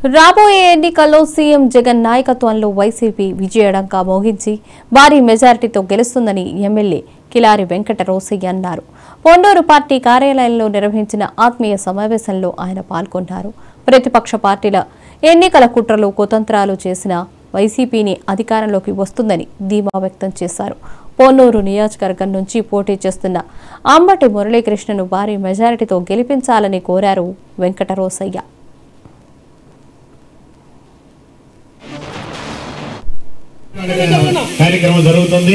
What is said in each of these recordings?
రాబోయే ఎన్నికల్లో సీఎం జగన్ నాయకత్వంలో వైసీపీ విజయడంకా మోగించి భారీ మెజారిటీతో గెలుస్తుందని ఎమ్మెల్యే కిలారి వెంకట రోసయ్య అన్నారు పొండూరు పార్టీ కార్యాలయంలో నిర్వహించిన ఆత్మీయ సమావేశంలో ఆయన పాల్గొన్నారు ప్రతిపక్ష పార్టీల ఎన్నికల కుట్రలు కుతంత్రాలు చేసిన వైసీపీని అధికారంలోకి వస్తుందని ధీమా వ్యక్తం చేశారు పోన్నూరు నియోజకవర్గం నుంచి పోటీ చేస్తున్న అంబటి మురళీకృష్ణను భారీ మెజారిటీతో గెలిపించాలని కోరారు వెంకట రోసయ్య కార్యక్రమం జరుగుతుంది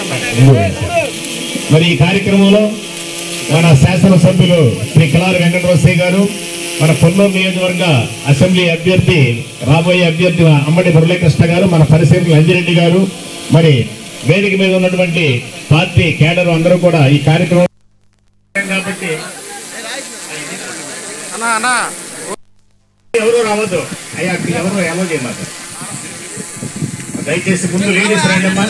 మరి ఈ కార్యక్రమంలో మన శాసనసభ్యులు శ్రీ కిలారి వెంకటరసయ్య గారు మన పొన్నూరు నియోజకవర్గ అసెంబ్లీ అభ్యర్థి రాబోయే అభ్యర్థి అమ్మడి మురళీకృష్ణ గారు మన పరిశీలన అంజిరెడ్డి గారు మరి వేదిక మీద ఉన్నటువంటి పార్టీ కేడర్ అందరూ కూడా ఈ కార్యక్రమం కాబట్టి అన్నా అన్నా ఎవరు రావద్దు అయ్యా ఎవరు ఎలా చేయమాట దయచేసి ముందు లేడీస్ రండి అమ్మా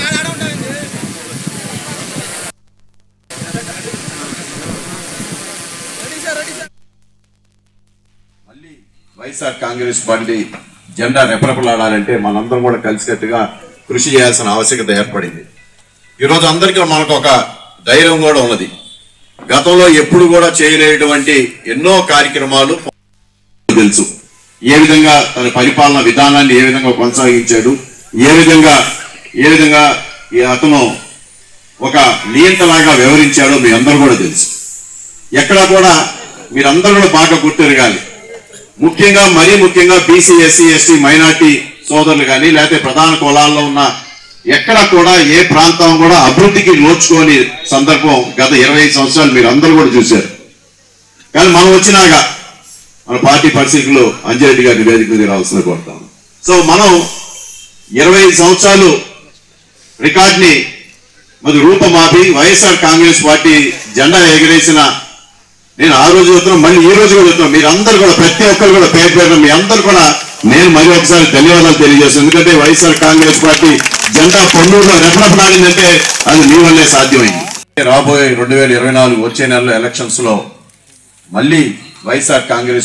మళ్ళీ వైఎస్ఆర్ కాంగ్రెస్ పార్టీ జెండా రెపరెపలాడాలంటే మనందరం కూడా కలిసికట్టుగా కృషి చేయాల్సిన ఆవశ్యకత ఏర్పడింది ఈరోజు అందరికీ మనకు ఒక ధైర్యం కూడా ఉన్నది గతంలో ఎప్పుడు కూడా చేయలేటువంటి ఎన్నో కార్యక్రమాలు తెలుసు ఏ విధంగా తన పరిపాలన విధానాన్ని ఏ విధంగా కొనసాగించాడు ఏ విధంగా ఏ విధంగా ఈ అతను ఒక నియంతలాగా వ్యవహరించాడో మీ అందరూ కూడా తెలుసు ఎక్కడా కూడా మీరందరూ కూడా బాగా గుర్తెరగాలి ముఖ్యంగా మరీ ముఖ్యంగా బీసీ ఎస్సీ ఎస్టీ మైనార్టీ సోదరులు కానీ లేకపోతే ప్రధాన కులాల్లో ఉన్న ఎక్కడ కూడా ఏ ప్రాంతం కూడా అభివృద్ధికి నోచుకోని సందర్భం గత ఇరవై సంవత్సరాలు మీరు అందరూ కూడా చూశారు కానీ మనం వచ్చినాక మన పార్టీ పరిస్థితులు అంజిరెడ్డి గారి వేదిక మీద రావాల్సిన కోరుతాం సో మనం ఇరవై సంవత్సరాలు రికార్డ్ని మరి రూపమాపి వైఎస్ఆర్ కాంగ్రెస్ పార్టీ జెండా ఎగరేసిన నేను ఆ రోజు చెప్తున్నా మళ్ళీ ఈ రోజు కూడా చెప్తున్నా మీరు అందరు కూడా ప్రతి ఒక్కరు కూడా పేరు పేరు మీ అందరు కూడా నేను మరి ఒకసారి ధన్యవాదాలు తెలియజేస్తాను ఎందుకంటే వైఎస్ఆర్ కాంగ్రెస్ పార్టీ జెండా పొన్నూరులో రెపరెపలాడిందంటే అది మీ వల్లే సాధ్యమైంది రాబోయే రెండు వేల ఇరవై నాలుగు వచ్చే నెలలో ఎలక్షన్స్ లో మళ్ళీ వైఎస్ఆర్ కాంగ్రెస్